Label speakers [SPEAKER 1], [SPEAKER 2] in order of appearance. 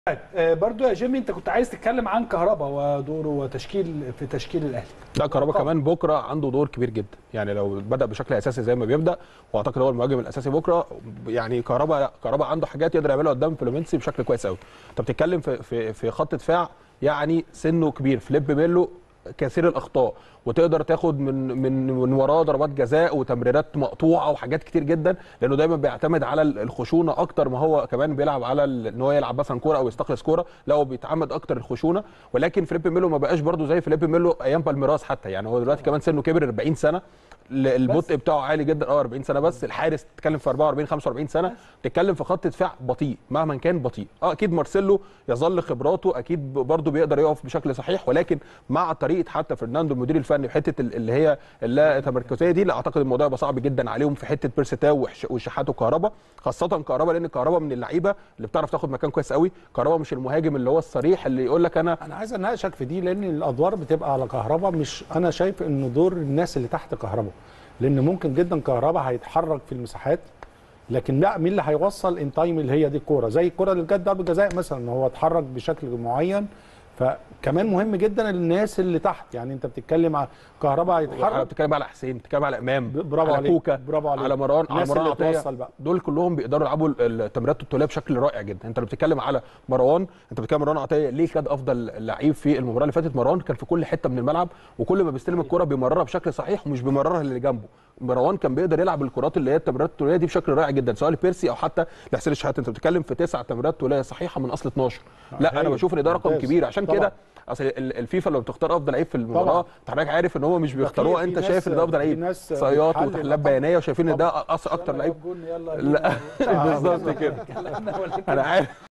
[SPEAKER 1] آه، برضو يا جيمي انت كنت عايز تتكلم عن كهربا ودوره وتشكيل في تشكيل الاهلي
[SPEAKER 2] لا كهربا كمان بكره عنده دور كبير جدا يعني لو بدا بشكل اساسي زي ما بيبدا واعتقد هو المهاجم الاساسي بكره يعني كهربا كهربا عنده حاجات يقدر يعملها قدام فلومينسي بشكل كويس قوي انت بتتكلم في في في خط دفاع يعني سنه كبير فليب ميلو كثير الاخطاء وتقدر تاخد من من من وراه ضربات جزاء وتمريرات مقطوعه وحاجات كتير جدا لانه دايما بيعتمد على الخشونه اكتر ما هو كمان بيلعب على ال- ان هو يلعب مثلا كوره او يستخلص كوره لا هو بيتعمد اكتر الخشونه ولكن فيليب ميلو ما بقاش برده زي فيليب ميلو ايام بالميراس حتى يعني هو دلوقتي كمان سنه كبر 40 سنه ال- البطء بتاعه عالي جدا اه 40 سنه بس الحارس تتكلم في 44 45 سنه تتكلم في خط دفاع بطيء مهما كان بطيء اه اكيد مارسيلو يظل خبراته اكيد برضه بيقدر يقف بشكل صحيح ولكن مع طريقه حتى فرناندو المدير الفني في حته ال- اللي هي اللا تمركزيه دي لا اعتقد الموضوع يبقى صعب جدا عليهم في حته بيرستاو وحش- وشحات وكهربا خاصه كهربا لان كهربا من اللعيبه اللي بتعرف تاخد مكان كويس قوي كهربا مش المهاجم اللي هو الصريح اللي يقول لك انا
[SPEAKER 3] انا عايز اناقشك في دي لان الادوار بتبقى على كهربا مش انا شايف انه دور الناس اللي تحت كهربا لان ممكن جدا كهربا هيتحرك في المساحات لكن لا مين اللي هيوصل ان تايم اللي هي دي الكوره زي الكوره اللي جت ضربه جزاء مثلا ان هو اتحرك بشكل معين فكمان مهم جدا الناس اللي تحت يعني انت بتتكلم على كهربا
[SPEAKER 2] انا
[SPEAKER 3] هيتحرك
[SPEAKER 2] بتتكلم على حسين بتتكلم على امام
[SPEAKER 3] برافو
[SPEAKER 2] على
[SPEAKER 3] عليك،
[SPEAKER 2] كوكا
[SPEAKER 3] برافو عليك.
[SPEAKER 2] على مروان على
[SPEAKER 3] الناس
[SPEAKER 2] مروان
[SPEAKER 3] اللي
[SPEAKER 2] عطيه
[SPEAKER 3] توصل بقى.
[SPEAKER 2] دول كلهم بيقدروا يلعبوا التمريرات الطوليه بشكل رائع جدا انت لو بتتكلم على مروان انت بتتكلم مروان عطيه ليه كان افضل لعيب في المباراه اللي فاتت مروان كان في كل حته من الملعب وكل ما بيستلم الكره بيمررها بشكل صحيح ومش بيمررها اللي جنبه مروان كان بيقدر يلعب الكرات اللي هي التمريرات الطوليه دي بشكل رائع جدا سواء لبيرسي او حتى لحسين الشحات انت بتتكلم في تسع تمريرات طوليه صحيحه من اصل 12 لا انا
[SPEAKER 3] هايل.
[SPEAKER 2] بشوف ان ده رقم
[SPEAKER 3] ممتاز.
[SPEAKER 2] كبير عشان
[SPEAKER 3] طبعا.
[SPEAKER 2] كده اصل ال- الفيفا لو بتختار افضل لعيب في المباراه
[SPEAKER 3] طبعا.
[SPEAKER 2] انت حضرتك عارف ان هو مش
[SPEAKER 3] في-
[SPEAKER 2] بيختاروه
[SPEAKER 3] في
[SPEAKER 2] انت
[SPEAKER 3] ناس-
[SPEAKER 2] شايف ان ده افضل
[SPEAKER 3] في
[SPEAKER 2] لعيب
[SPEAKER 3] ناس
[SPEAKER 2] صياط
[SPEAKER 3] بتحلل
[SPEAKER 2] وتحليلات
[SPEAKER 3] طبعا.
[SPEAKER 2] بيانيه وشايفين ان ده
[SPEAKER 3] طبعا.
[SPEAKER 2] أص- اكتر
[SPEAKER 1] يلا
[SPEAKER 2] لعيب
[SPEAKER 1] يا جون، يلا
[SPEAKER 2] لا
[SPEAKER 1] جون.
[SPEAKER 2] بالظبط كده
[SPEAKER 1] كلامنا ولا
[SPEAKER 2] انا عارف